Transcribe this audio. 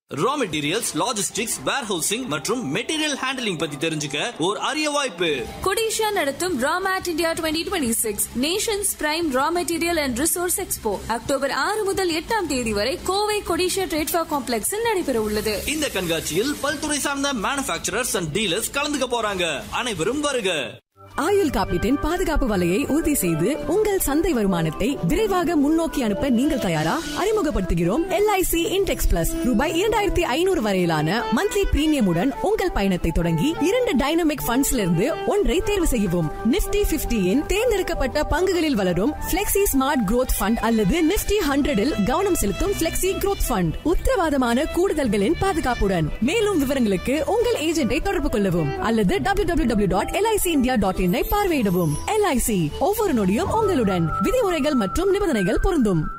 ரா materials logistics warehousing மற்றும் material handling பத்தி தெரிஞ்சுக்க ஒரு அரிய வாய்ப்பு கொடிஷியா நடத்தும் Ramet India twenty twenty six nations prime raw material and resource expo October ஆறு முதல் எட்டாம் தேதி வரை கோவை கொடிஷியா ட்ரேட்ஃபா காம்ப்ளெக்ஸில் நடைபெற உள்ளது இந்த கண்காட்சியில் பல்துறை சார்ந்த மேனுபேக்சரர்ஸ் அண்ட் டீலர்ஸ் கலந்துக்க போறாங்க அனைவரும் வருக ஆயுள் காப்பீட்டின் பாதுகாப்பு வலையை உறுதி செய்து உங்கள் சந்தை வருமானத்தை விரைவாக முன்னோக்கி அனுப்ப நீங்கள் தயாரா அறிமுகப்படுத்துகிறோம் எல்ஐசி இன்டெக்ஸ் பிளஸ் ரூபாய் இரண்டாயிரத்தி ஐநூறு வரையிலான மந்த்லி பிரீமியமுடன் உங்கள் பயணத்தை தொடங்கி இரண்டு டைனமிக் ஃபண்ட்ஸ்ல இருந்து ஒன்றை தேர்வு செய்யவும் நிப்டி பிப்டியின் தேர்ந்தெடுக்கப்பட்ட பங்குகளில் வளரும் பிளெக்சி ஸ்மார்ட் growth ஃபண்ட் அல்லது நிப்டி ஹண்ட்ரடில் கவனம் செலுத்தும் பிளெக்சி growth ஃபண்ட் உத்தரவாதமான கூடுதல்களின் பாதுகாப்புடன் மேலும் விவரங்களுக்கு உங்கள் ஏஜென்ட்டை தொடர்பு கொள்ளவும் அல்லது W W W dot LIC India dot in பார்வையிடவும் எல்ஐசி ஒவ்வொரு நொடியும் உங்களுடன் விதிமுறைகள் மற்றும் நிபந்தனைகள் பொருந்தும்